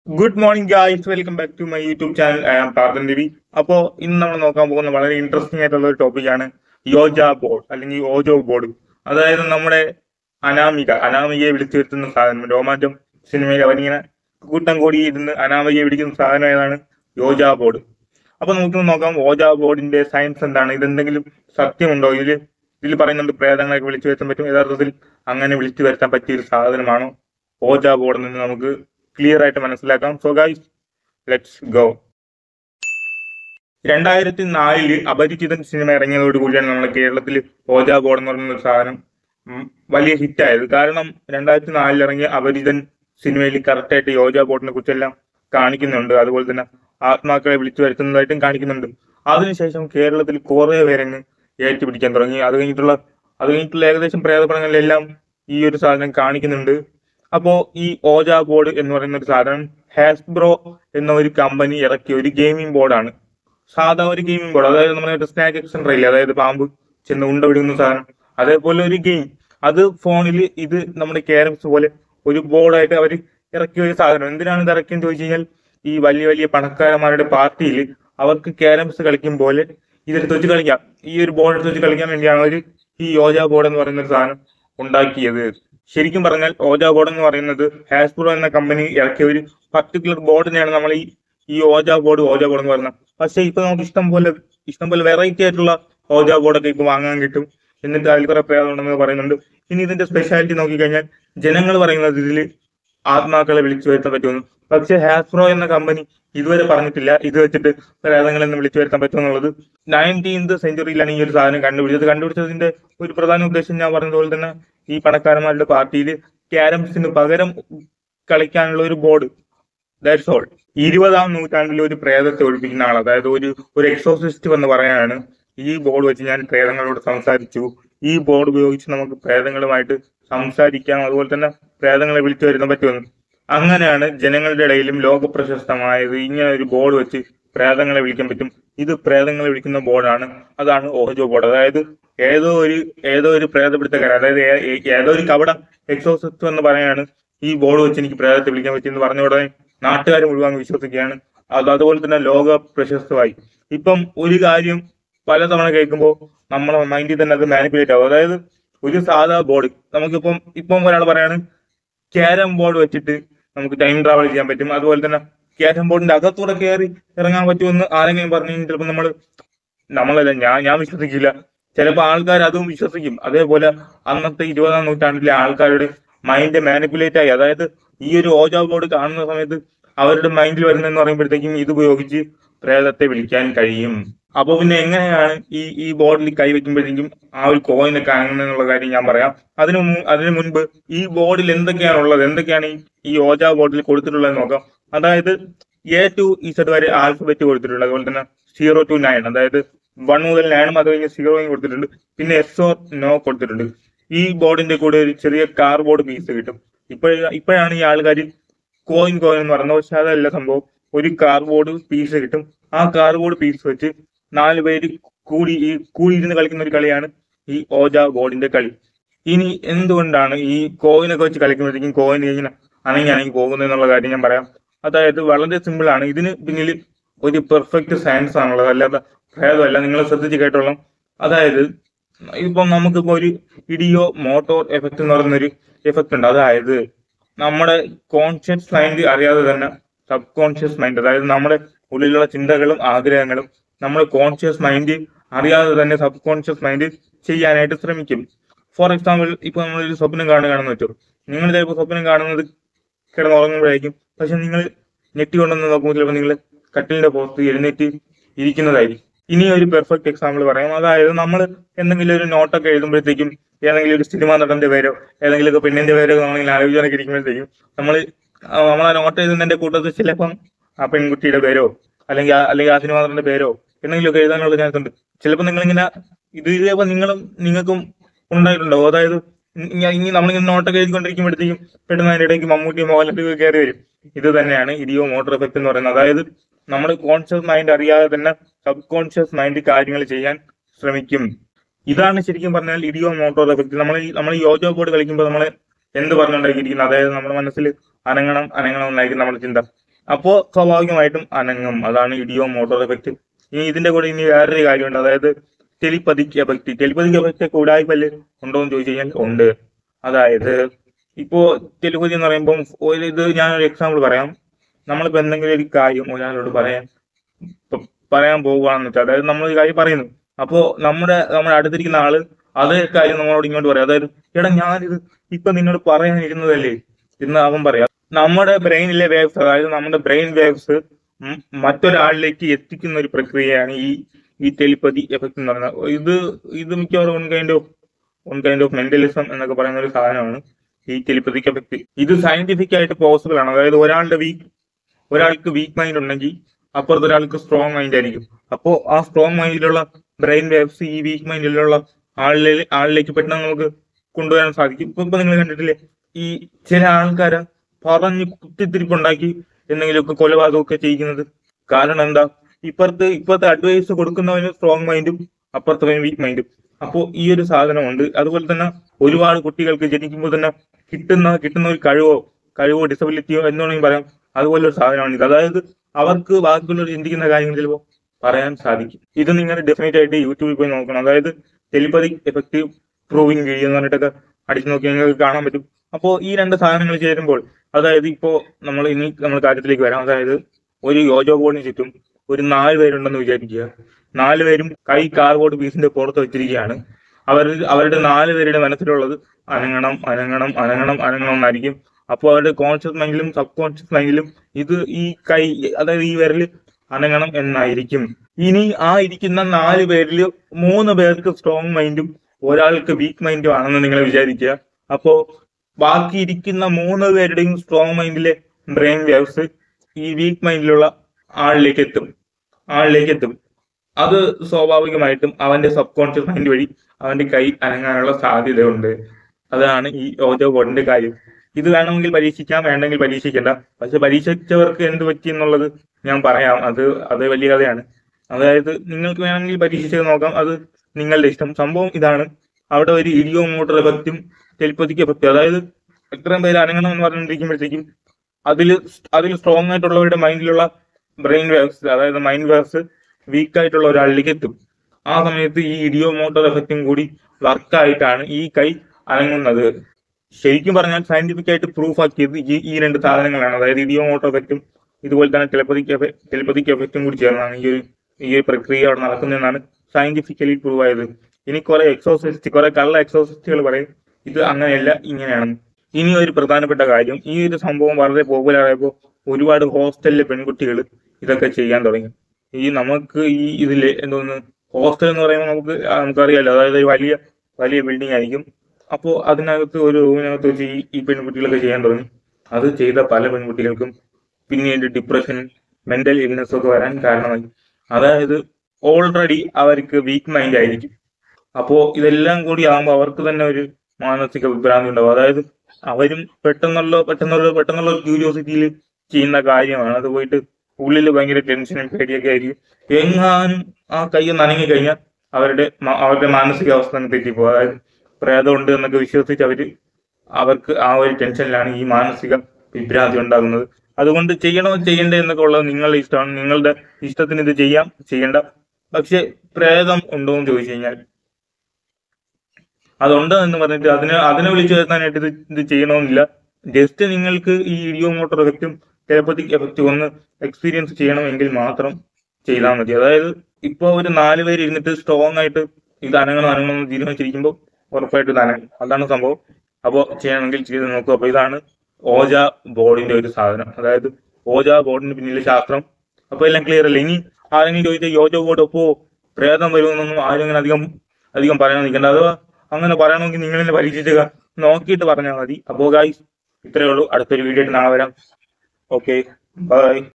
good morning guys welcome back to my YouTube channel I am Parthan Ravi അപ്പോൾ ഇന്ന് നമ്മൾ നോക്കാൻ പോകുന്ന വളരെ ഇൻട്രസ്റ്റിംഗ് ആയിട്ടുള്ള ഒരു ടോപ്പിക്കാണ് യോജ ബോർഡ് അല്ലെങ്കിൽ ഓജോ ബോർഡ് അതായത് നമ്മുടെ അനാമിക അനാമികയെ വിളിച്ചു വരുത്തുന്ന സാധനം രോമാഞ്ചം സിനിമയിൽ അവനിങ്ങനെ കൂട്ടം കൂടി ഇരുന്ന് അനാമികയെ വിളിക്കുന്ന സാധനം ഏതാണ് യോജ ബോർഡ് അപ്പൊ നമുക്ക് നോക്കാം ഓജ ബോർഡിന്റെ സയൻസ് എന്താണ് ഇതെന്തെങ്കിലും സത്യമുണ്ടോ ഇതിൽ ഇതിൽ പറയുന്നുണ്ട് പ്രേതങ്ങളൊക്കെ വിളിച്ചു വരുത്താൻ പറ്റും യഥാർത്ഥത്തിൽ അങ്ങനെ വിളിച്ചു വരുത്താൻ പറ്റിയ ഒരു സാധനമാണോ ഓജ ബോർഡിൽ നിന്ന് നമുക്ക് ക്ലിയർ ആയിട്ട് മനസ്സിലാക്കാം സോ ഗൈസ് ലെറ്റ്സ് ഗോ രണ്ടായിരത്തി നാലില് അപരിചിതൻ സിനിമ ഇറങ്ങിയതോട് കൂടിയാണ് നമ്മുടെ കേരളത്തിൽ ഓജ ബോർഡ് എന്ന് പറയുന്ന ഒരു സാധനം ഉം, വലിയ ഹിറ്റായത് കാരണം രണ്ടായിരത്തി നാലിൽ ഇറങ്ങിയ അപരിചിതൻ സിനിമയിൽ കറക്റ്റായിട്ട് യോജ ബോർഡിനെ കുറിച്ചെല്ലാം കാണിക്കുന്നുണ്ട് അതുപോലെ തന്നെ ആത്മാക്കളെ വിളിച്ചു വരുത്തുന്നതായിട്ടും കാണിക്കുന്നുണ്ട് അതിനുശേഷം കേരളത്തിൽ കുറെ പേരങ്ങ് ഏറ്റുപിടിക്കാൻ തുടങ്ങി അത് കഴിഞ്ഞിട്ടുള്ള അത് കഴിഞ്ഞിട്ടുള്ള ഏകദേശം പ്രേതപടങ്ങളിലെല്ലാം ഈ ഒരു സാധനം കാണിക്കുന്നുണ്ട് അപ്പോ ഈ ഓജ ബോർഡ് എന്ന് പറയുന്ന ഒരു സാധനം ഹാസ്ബ്രോ എന്ന ഒരു കമ്പനി ഇറക്കിയ ഒരു ഗെയിമിംഗ് ബോർഡാണ് സാധാ ഒരു ഗെയിമിംഗ് ബോർഡ് അതായത് നമ്മുടെ സ്നാക്ക് എക്സെൻഡർ ഇല്ലേ അതായത് പാമ്പ് ചെന്ന് ഉണ്ട പിടിക്കുന്ന സാധനം അതേപോലെ ഒരു ഗെയിം അത് ഫോണിൽ ഇത് നമ്മുടെ ക്യാരംസ് പോലെ ഒരു ബോർഡായിട്ട് അവർ ഇറക്കിയ ഒരു സാധനം എന്തിനാണ് ഇത് ഇറക്കിയെന്ന് ചോദിച്ചു കഴിഞ്ഞാൽ ഈ വലിയ വലിയ പണക്കാരന്മാരുടെ പാർട്ടിയിൽ അവർക്ക് ക്യാരംസ് കളിക്കും പോലെ ഇതെടുത്ത് വെച്ച് കളിക്കാം ഈ ഒരു ബോർഡ് എടുത്ത് വെച്ച് കളിക്കാൻ വേണ്ടിയാണ് അവർ ഈ യോജ ബോർഡ് എന്ന് പറയുന്ന ഒരു സാധനം ഉണ്ടാക്കിയത് ശരിക്കും പറഞ്ഞാൽ ഓജ ബോർഡ് എന്ന് പറയുന്നത് ഹാസ്ബ്രോ എന്ന കമ്പനി ഇറക്കിയ ഒരു പർട്ടിക്കുലർ ബോർഡിനെയാണ് നമ്മൾ ഈ ഈ ഓജ ബോർഡ് ഓജ ബോർഡ് എന്ന് പറയുന്നത് പക്ഷേ ഇപ്പൊ നമുക്ക് ഇഷ്ടം പോലെ ഇഷ്ടം പോലെ വെറൈറ്റി ആയിട്ടുള്ള ഓജ ബോർഡൊക്കെ ഇപ്പൊ വാങ്ങാൻ കിട്ടും എന്നിട്ട് അതിൽ കുറെ പ്രേതം ഉണ്ടെന്ന് പറയുന്നുണ്ട് ഇനി ഇതിന്റെ സ്പെഷ്യാലിറ്റി നോക്കിക്കഴിഞ്ഞാൽ ജനങ്ങൾ പറയുന്നത് ഇതിൽ ആത്മാക്കളെ വിളിച്ചു വരുത്താൻ പറ്റുമെന്ന് പക്ഷേ ഹാസ്ബ്രോ എന്ന കമ്പനി ഇതുവരെ പറഞ്ഞിട്ടില്ല ഇത് വെച്ചിട്ട് പ്രേതങ്ങളെന്ന് വിളിച്ചു വരുത്താൻ പറ്റുമെന്നുള്ളത് നയൻറ്റീൻത് സെഞ്ചുറിയിലാണ് ഈ ഒരു സാധനം കണ്ടുപിടിച്ചത് കണ്ടുപിടിച്ചതിന്റെ ഒരു പ്രധാന ഉദ്ദേശം ഞാൻ പറഞ്ഞതുപോലെ തന്നെ ഈ പണക്കാരന്മാരുടെ പാർട്ടിയിൽ ക്യാരംസിന് പകരം കളിക്കാനുള്ള ഒരു ബോർഡ് ദാറ്റ്സ് ഓൾ ഇരുപതാം നൂറ്റാണ്ടിൽ ഒരു പ്രേതത്തെ ഒഴിപ്പിക്കുന്ന ആൾ അതായത് ഒരു ഒരു എക്സോസിസ്റ്റ് എന്ന് പറയാനാണ് ഈ ബോർഡ് വെച്ച് ഞാൻ പ്രേതങ്ങളോട് സംസാരിച്ചു ഈ ബോർഡ് ഉപയോഗിച്ച് നമുക്ക് പ്രേതങ്ങളുമായിട്ട് സംസാരിക്കാം അതുപോലെ തന്നെ പ്രേതങ്ങളെ വിളിച്ചു വരുത്താൻ പറ്റുമെന്ന് അങ്ങനെയാണ് ജനങ്ങളുടെ ഇടയിലും ലോക പ്രശസ്തമായത് ഇങ്ങനെ ഒരു ബോർഡ് വെച്ച് പ്രേതങ്ങളെ വിളിക്കാൻ പറ്റും ഇത് പ്രേതങ്ങളെ വിളിക്കുന്ന ബോർഡാണ് അതാണ് ഓജോ ബോർഡ് അതായത് ഏതോ ഒരു ഏതോ ഒരു പ്രേതപിടുത്തക്കാരൻ അതായത് ഏ- ഏ- ഏതോ ഒരു കപട എക്സോസിസ്റ്റ് എന്ന് പറയാനാണ് ഈ ബോർഡ് വെച്ച് എനിക്ക് പ്രേതത്തെ വിളിക്കാൻ പറ്റിയെന്ന് പറഞ്ഞ ഉടനെ നാട്ടുകാർ മുഴുവൻ വിശ്വസിക്കുകയാണ് അത് അതുപോലെ തന്നെ ലോക പ്രശസ്തമായി ഇപ്പം ഒരു കാര്യം പലതവണ കേൾക്കുമ്പോൾ നമ്മളെ മൈൻഡിൽ തന്നെ അത് മാനിപ്പുലേറ്റ് ആവും അതായത് ഒരു സാധാ ബോർഡ് നമുക്കിപ്പം ഇപ്പം ഒരാൾ പറയാണ് ക്യാരം ബോർഡ് വെച്ചിട്ട് നമുക്ക് ടൈം ട്രാവൽ ചെയ്യാൻ പറ്റും അതുപോലെ തന്നെ ക്യാരം ബോർഡിന്റെ അകത്തൂടെ കയറി ഇറങ്ങാൻ പറ്റുമെന്ന് ആരെങ്കിലും പറഞ്ഞു കഴിഞ്ഞാൽ ചിലപ്പോൾ നമ്മൾ നമ്മളല്ല ഞാൻ ഞാൻ വിശ്വസിക്കില്ല ചിലപ്പോൾ ആൾക്കാർ അതും വിശ്വസിക്കും അതേപോലെ അന്നത്തെ ഇരുപതാം നൂറ്റാണ്ടിലെ ആൾക്കാരുടെ മൈൻഡ് മാനിപ്പുലേറ്റ് ആയി അതായത് ഈ ഒരു ഓജോ ബോർഡ് കാണുന്ന സമയത്ത് അവരുടെ മൈൻഡിൽ വരുന്നതെന്ന് പറയുമ്പോഴത്തേക്കും ഇത് ഉപയോഗിച്ച് പ്രേതത്തെ വിളിക്കാൻ കഴിയും അപ്പൊ പിന്നെ എങ്ങനെയാണ് ഈ ഈ ബോർഡിൽ കൈവയ്ക്കുമ്പോഴത്തേക്കും ആ ഒരു കോയിനൊക്കെ അനങ്ങുന്നുള്ള കാര്യം ഞാൻ പറയാം അതിനു മു- അതിനു മുൻപ് ഈ ബോർഡിൽ എന്തൊക്കെയാണ് ഉള്ളത് എന്തൊക്കെയാണ് ഈ ഈ ഓജ ബോർഡിൽ കൊടുത്തിട്ടുള്ളത് നോക്കാം അതായത് എ ടു ഇസഡ് വരെ ആൽഫബറ്റ് കൊടുത്തിട്ടുണ്ട് അതുപോലെ തന്നെ സീറോ ടു നയൻ അതായത് വൺ മുതൽ നയനും അത് കഴിഞ്ഞ് സീറോയും കൊടുത്തിട്ടുണ്ട് പിന്നെ എസ് ഓർ നോ കൊടുത്തിട്ടുണ്ട് ഈ ബോർഡിന്റെ കൂടെ ഒരു ചെറിയ കാർബോർഡ് പീസ് കിട്ടും ഇപ്പോഴ ഇപ്പോഴാണ് ഈ ആൾക്കാർ കോയിൻ കോയിൻ എന്ന് പറയുന്നത് പക്ഷെ അതല്ല സംഭവം ഒരു കാർബോർഡ് പീസ് കിട്ടും ആ കാർബോർഡ് പീസ് വെച്ച് നാല് പേര് കൂടി ഈ കൂടിയിരുന്ന് കളിക്കുന്ന ഒരു കളിയാണ് ഈ ഓജ ബോർഡിന്റെ കളി ഇനി എന്തുകൊണ്ടാണ് ഈ കോയിനൊക്കെ വെച്ച് കളിക്കുമ്പോഴത്തേക്കും കോയിൻ ഇങ്ങനെ അണങ്ങി അണങ്ങി പോകുന്നത് എന്നുള്ള കാര്യം ഞാൻ പറയാം അതായത് വളരെ സിമ്പിൾ ആണ് ഇതിന് പിന്നിൽ ഒരു പെർഫെക്റ്റ് സയൻസ് ആണുള്ളത് അല്ലാതെ ഭേദമല്ല നിങ്ങൾ ശ്രദ്ധിച്ച് കേട്ടോളാം അതായത് ഇപ്പം നമുക്കിപ്പോ ഒരു ഇഡിയോ മോട്ടോർ എഫക്റ്റ് എന്ന് പറയുന്നൊരു എഫക്റ്റ് ഉണ്ട് അതായത് നമ്മുടെ കോൺഷ്യസ് മൈൻഡ് അറിയാതെ തന്നെ സബ് കോൺഷ്യസ് മൈൻഡ് അതായത് നമ്മുടെ ഉള്ളിലുള്ള ചിന്തകളും ആഗ്രഹങ്ങളും നമ്മുടെ കോൺഷ്യസ് മൈൻഡ് അറിയാതെ തന്നെ സബ് കോൺഷ്യസ് മൈൻഡ് ചെയ്യാനായിട്ട് ശ്രമിക്കും ഫോർ എക്സാമ്പിൾ ഇപ്പൊ നമ്മളൊരു സ്വപ്നം കാണുകയാണെന്ന് വെച്ചോ നിങ്ങൾ ചിലപ്പോൾ സ്വപ്നം കാണുന്നത് കിടന്നുറങ്ങുമ്പോഴായിരിക്കും പക്ഷെ നിങ്ങൾ ഞെട്ടി കൊണ്ടുവന്ന് നോക്കുമ്പോൾ ചിലപ്പോൾ നിങ്ങൾ കട്ടിലിന്റെ പുറത്ത് എഴുന്നേറ്റ് ഇരിക്കുന്നതായിരിക്കും ഇനി ഒരു പെർഫെക്റ്റ് എക്സാമ്പിൾ പറയാം അതായത് നമ്മൾ എന്തെങ്കിലും ഒരു നോട്ടൊക്കെ എഴുതുമ്പോഴത്തേക്കും ഏതെങ്കിലും ഒരു സിനിമാ നടന്റെ പേരോ ഏതെങ്കിലും ഒക്കെ പെണ്ണിന്റെ പേരോ നമ്മളിങ്ങനെ ആലോചിക്കാനൊക്കെ ഇരിക്കുമ്പോഴത്തേക്കും നമ്മൾ നമ്മൾ ആ നോട്ട് എഴുതുന്നതിന്റെ കൂട്ടത്തിൽ ചിലപ്പം ആ പെൺകുട്ടിയുടെ പേരോ അല്ലെങ്കിൽ ആ- അല്ലെങ്കിൽ ആ സിനിമാ നടന്റെ പേരോ എന്തെങ്കിലുമൊക്കെ എഴുതാനുള്ള ചാൻസ് ഉണ്ട് ചിലപ്പോൾ നിങ്ങളിങ്ങനെ ഇത് ചിലപ്പോൾ നിങ്ങളും നിങ്ങൾക്കും ഉണ്ടായിട്ടുണ്ടോ അതായത് ഇനി ഇനി നമ്മളിങ്ങനെ നോട്ടൊക്കെ എഴുതിക്കൊണ്ടിരിക്കുമ്പോഴത്തേക്കും പെട്ടെന്ന് അതിന്റെ ഇടയ്ക്ക് മമ്മൂട്ടി മോഹൻലാൽ കയറി വരും ഇത് തന്നെയാണ് ഇഡിയോ മോട്ടോർ എഫക്ട് എന്ന് പറയുന്നത് അതായത് നമ്മുടെ കോൺഷ്യസ് മൈൻഡ് അറിയാതെ തന്നെ സബ് കോൺഷ്യസ് മൈൻഡ് കാര്യങ്ങൾ ചെയ്യാൻ ശ്രമിക്കും ഇതാണ് ശരിക്കും പറഞ്ഞാൽ ഇഡിയോ മോട്ടോർ എഫക്ട് നമ്മൾ നമ്മൾ യോജോ ബോർഡ് കളിക്കുമ്പോൾ നമ്മൾ എന്ത് പറഞ്ഞുകൊണ്ടിരിക്കുന്നത് അതായത് നമ്മുടെ മനസ്സിൽ അനങ്ങണം അനങ്ങണം എന്നായിരിക്കും നമ്മുടെ ചിന്ത അപ്പോ സ്വാഭാവികമായിട്ടും അനങ്ങും അതാണ് ഇഡിയോ മോട്ടോർ എഫക്റ്റ് ഇനി ഇതിന്റെ കൂടെ ഇനി വേറൊരു കാര്യമുണ്ട് അതായത് ടെലിപ്പതിക് എഫക്റ്റ് ടെലിപ്പതിക് എഫക്റ്റ് ഒക്കെ ഉടായ്പല് ഉണ്ടോ എന്ന് ചോദിച്ചു കഴിഞ്ഞാൽ ഉണ്ട് അതായത് ഇപ്പോ ടെലിപ്പതി എന്ന് പറയുമ്പോൾ ഒരു ഇത് ഞാനൊരു എക്സാമ്പിൾ പറയാം നമ്മളിപ്പോ എന്തെങ്കിലും ഒരു കാര്യം ഒരാളോട് പറയാൻ ഇപ്പൊ പറയാൻ പോവുകയാണെന്ന് വെച്ചാൽ അതായത് നമ്മൾ ഒരു കാര്യം പറയുന്നു അപ്പോ നമ്മുടെ നമ്മുടെ അടുത്തിരിക്കുന്ന ആള് അതേ കാര്യം നമ്മളോട് ഇങ്ങോട്ട് പറയാം അതായത് എടാ ഞാനിത് ഇപ്പൊ നിന്നോട് പറയാനിരുന്നതല്ലേ എന്ന് അവൻ പറയാം നമ്മുടെ ബ്രെയിനിലെ വേവ്സ് അതായത് നമ്മുടെ ബ്രെയിൻ വേവ്സ് മറ്റൊരാളിലേക്ക് എത്തിക്കുന്ന ഒരു പ്രക്രിയയാണ് ഈ ഈ ടെലിപ്പതി എഫക്ട് എന്ന് പറയുന്നത് ഇത് ഇത് മിക്കവാറും one kind of one kind of mentalism എന്നൊക്കെ പറയുന്ന ഒരു സാധനമാണ് ഈ ടെലിപ്പതിക് എഫക്ട് ഇത് സയന്റിഫിക് ആയിട്ട് പോസിബിൾ ആണ് അതായത് ഒരാളുടെ വീക്ക് ഒരാൾക്ക് വീക്ക് മൈൻഡ് ഉണ്ടെങ്കിൽ അപ്പുറത്ത് ഒരാൾക്ക് സ്ട്രോങ് മൈൻഡ് ആയിരിക്കും അപ്പോ ആ സ്ട്രോങ് മൈൻഡിലുള്ള ബ്രെയിൻ വേവ്സ് ഈ വീക്ക് മൈൻഡിലുള്ള ആളിലെ ആളിലേക്ക് പെട്ടെന്ന് നമുക്ക് കൊണ്ടുവരാൻ സാധിക്കും ഇപ്പൊ ഇപ്പൊ നിങ്ങൾ കണ്ടിട്ടില്ലേ ഈ ചില ആൾക്കാര് പറഞ്ഞ് കുത്തിത്തിരിപ്പുണ്ടാക്കി എന്തെങ്കിലുമൊക്കെ കൊലപാതകമൊക്കെ ചെയ്യിക്കുന്നത് കാരണം എന്താ ഇപ്പുറത്ത് ഇപ്പുറത്തെ അഡ്വൈസ് കൊടുക്കുന്നവന് സ്ട്രോങ് മൈൻഡും അപ്പുറത്തവന് വീക്ക് മൈൻഡും അപ്പോ ഈ ഒരു സാധനമുണ്ട് അതുപോലെ തന്നെ ഒരുപാട് കുട്ടികൾക്ക് ജനിക്കുമ്പോൾ തന്നെ കിട്ടുന്ന കിട്ടുന്ന ഒരു കഴിവോ കഴിവോ ഡിസബിലിറ്റിയോ എന്ന് വേണമെങ്കിൽ പറയാം അതുപോലെ ഒരു സാധനമാണ് ഇത് അതായത് അവർക്ക് ബാക്കിയുള്ളവർ ചിന്തിക്കുന്ന കാര്യങ്ങൾ ചിലപ്പോൾ പറയാൻ സാധിക്കും ഇത് നിങ്ങൾ ഡെഫിനറ്റ് ആയിട്ട് യൂട്യൂബിൽ പോയി നോക്കണം അതായത് ടെലിപ്പതി എഫക്റ്റീവ് പ്രൂവിങ് വീഡിയോ എന്ന് പറഞ്ഞിട്ടൊക്കെ അടിച്ചു നോക്കി നിങ്ങൾക്ക് കാണാൻ പറ്റും അപ്പോൾ ഈ രണ്ട് സാധനങ്ങൾ ചേരുമ്പോൾ അതായത് ഇപ്പോ നമ്മൾ ഇനി നമ്മൾ കാര്യത്തിലേക്ക് വരാം അതായത് ഒരു യോജോ ബോർഡിന് ചുറ്റും ഒരു നാല് പേരുണ്ടെന്ന് വിചാരിക്കുക നാല് പേരും കൈ കാർബോർഡ് പീസിന്റെ പുറത്ത് വെച്ചിരിക്കുകയാണ് അവർ അവരുടെ നാല് പേരുടെ മനസ്സിലുള്ളത് അനങ്ങണം അനങ്ങണം അനങ്ങണം അനങ്ങണം എന്നായിരിക്കും അപ്പോൾ അവരുടെ കോൺഷ്യസ് മൈൻഡിലും സബ് കോൺഷ്യസ് മൈൻഡിലും ഇത് ഈ കൈ അതായത് ഈ വിരല് അനങ്ങണം എന്നായിരിക്കും ഇനി ആ ഇരിക്കുന്ന നാല് പേരിൽ മൂന്ന് പേർക്ക് സ്ട്രോങ് മൈൻഡും ഒരാൾക്ക് വീക്ക് മൈൻഡും ആണെന്ന് നിങ്ങൾ വിചാരിക്കുക അപ്പോ ബാക്കി ഇരിക്കുന്ന മൂന്ന് പേരുടെയും സ്ട്രോങ് മൈൻഡിലെ ബ്രെയിൻ വേവ്സ് ഈ വീക്ക് മൈൻഡിലുള്ള ആളിലേക്ക് എത്തും ആളിലേക്ക് എത്തും അത് സ്വാഭാവികമായിട്ടും അവന്റെ സബ് കോൺഷ്യസ് മൈൻഡ് വഴി അവന്റെ കൈ അനങ്ങാനുള്ള സാധ്യതയുണ്ട് അതാണ് ഈ ഓജോ ബോർഡിന്റെ കാര്യം ഇത് വേണമെങ്കിൽ പരീക്ഷിക്കാം വേണ്ടെങ്കിൽ പരീക്ഷിക്കണ്ട പക്ഷെ പരീക്ഷിച്ചവർക്ക് എന്ത് പറ്റി എന്നുള്ളത് ഞാൻ പറയാം അത് അത് വലിയ കഥയാണ് അതായത് നിങ്ങൾക്ക് വേണമെങ്കിൽ പരീക്ഷിച്ച് നോക്കാം അത് നിങ്ങളുടെ ഇഷ്ടം സംഭവം ഇതാണ് അവിടെ ഒരു ഇഡിയോ മോട്ടോർ എഫക്റ്റും ടെലിപ്പതിക്ക് എഫക്റ്റും അതായത് എത്രയും പേര് അനങ്ങണം എന്ന് പറഞ്ഞുകൊണ്ടിരിക്കുമ്പോഴത്തേക്കും അതിൽ അതിൽ സ്ട്രോങ് ആയിട്ടുള്ളവരുടെ മൈൻഡിലുള്ള ബ്രെയിൻ വേവ്സ് അതായത് മൈൻഡ് വേവ്സ് വീക്ക് ആയിട്ടുള്ള ഒരാളിലേക്ക് എത്തും ആ സമയത്ത് ഈ ഇഡിയോ മോട്ടോർ എഫക്റ്റും കൂടി വർക്കായിട്ടാണ് ഈ കൈ അനങ്ങുന്നത് ശരിക്കും പറഞ്ഞാൽ സയന്റിഫിക് ആയിട്ട് പ്രൂഫ് ആക്കിയത് ഈ ഈ രണ്ട് സാധനങ്ങളാണ് അതായത് ഇഡിയോ മോട്ടോർ എഫക്റ്റും ഇതുപോലെ തന്നെ ടെലിപ്പതിക് ടെലിപ്പതിക് എഫക്റ്റും കൂടി ചേർന്നാണ് ഈ ഒരു ഈ ഒരു പ്രക്രിയ അവിടെ നടക്കുന്നതെന്നാണ് സയന്റിഫിക്കലി പ്രൂവ് ആയത് ഇനി കുറെ എക്സോസിസ്റ്റ് കുറെ കള്ള എക്സോസിസ്റ്റുകൾ പറയും ഇത് അങ്ങനെയല്ല ഇങ്ങനെയാണ് ഇനി ഒരു പ്രധാനപ്പെട്ട കാര്യം ഈ ഒരു സംഭവം വളരെ പോപ്പുലർ ആയപ്പോൾ ഒരുപാട് ഹോസ്റ്റലിലെ പെൺകുട്ടികൾ ഇതൊക്കെ ചെയ്യാൻ തുടങ്ങി ഈ നമുക്ക് ഈ ഇതില് എന്തോന്ന് ഹോസ്റ്റൽ എന്ന് പറയുമ്പോൾ നമുക്ക് ആ, നമുക്കറിയാലോ അതായത് ഒരു വലിയ വലിയ ബിൽഡിംഗ് ആയിരിക്കും അപ്പോൾ അതിനകത്ത് ഒരു റൂമിനകത്ത് വെച്ച് ഈ ഈ പെൺകുട്ടികളൊക്കെ ചെയ്യാൻ തുടങ്ങി അത് ചെയ്ത പല പെൺകുട്ടികൾക്കും പിന്നീട് ഡിപ്രഷൻ മെന്റൽ ഇൽനെസ് ഒക്കെ വരാൻ കാരണമായി അതായത് ഓൾറെഡി അവർക്ക് വീക്ക് മൈൻഡ് ആയിരിക്കും അപ്പോ ഇതെല്ലാം കൂടി ആകുമ്പോൾ അവർക്ക് തന്നെ ഒരു മാനസിക വിഭ്രാന്തി ഉണ്ടാവും അതായത് അവരും പെട്ടെന്നുള്ള പെട്ടെന്നുള്ള പെട്ടെന്നുള്ള ക്യൂരിയോസിറ്റിയിൽ ചെയ്യുന്ന കാര്യമാണ് അത് പോയിട്ട് ഉള്ളിൽ ഭയങ്കര ടെൻഷനും പേടിയൊക്കെ ആയിരിക്കും എങ്ങാനും ആ കൈ ഒന്ന് അനങ്ങി കഴിഞ്ഞാൽ അവരുടെ മ- അവരുടെ മാനസികാവസ്ഥ അങ്ങ് തെറ്റിപ്പോകും അതായത് പ്രേതമുണ്ട് എന്നൊക്കെ വിശ്വസിച്ച് അവര് അവർക്ക് ആ ഒരു ടെൻഷനിലാണ് ഈ മാനസിക വിഭ്രാന്തി ഉണ്ടാകുന്നത് അതുകൊണ്ട് ചെയ്യണോ ചെയ്യണ്ടേ എന്നൊക്കെ ഉള്ളത് നിങ്ങളുടെ ഇഷ്ടമാണ് നിങ്ങളുടെ ഇഷ്ടത്തിന് ഇത് ചെയ്യാം ചെയ്യണ്ട പക്ഷെ പ്രേതം ഉണ്ടോ എന്ന് ചോദിച്ചു കഴിഞ്ഞാൽ അതുണ്ട് എന്ന് പറഞ്ഞിട്ട് അതിനെ അതിനെ വിളിച്ചു വരുത്താനായിട്ട് ഇത് ഇത് ചെയ്യണമെന്നില്ല ജസ്റ്റ് നിങ്ങൾക്ക് ഈ ഇഡിയോ മോട്ടോർ എഫക്റ്റും ടെലപ്പത്തിക് എഫക്റ്റും ഒന്ന് എക്സ്പീരിയൻസ് ചെയ്യണമെങ്കിൽ മാത്രം ചെയ്താൽ മതി അതായത് ഇപ്പൊ ഒരു നാല് പേര് ഇരുന്നിട്ട് സ്ട്രോങ് ആയിട്ട് ഇത് അനങ്ങണം അനങ്ങണം എന്ന് തീരുമാനിച്ചിരിക്കുമ്പോൾ ഉറപ്പായിട്ട് ഇത് അനങ്ങും അതാണ് സംഭവം അപ്പോൾ ചെയ്യണമെങ്കിൽ ചെയ്ത് നോക്കുക അപ്പൊ ഇതാണ് ഓജ ബോർഡിന്റെ ഒരു സാധനം അതായത് ഓജ ബോർഡിന് പിന്നിലെ ശാസ്ത്രം അപ്പൊ എല്ലാം ക്ലിയർ അല്ലേ ഇനി ആരെങ്കിലും ചോദിച്ചാൽ യോജോ ബോർഡ് ഒപ്പോ പ്രേതം വരുമെന്നൊന്നും ആരും അങ്ങനെ അധികം അധികം പറയാൻ നിൽക്കണ്ട അഥവാ അങ്ങനെ പറയണമെങ്കിൽ നിങ്ങൾ തന്നെ പരീക്ഷിച്ചുക നോക്കിയിട്ട് പറഞ്ഞാൽ മതി അപ്പോ ഗായ്സ് ഇത്രയേ ഉള്ളൂ അടുത്തൊരു വീഡിയോ ആയിട്ട് നാളെ വരാം ഓക്കെ ബൈ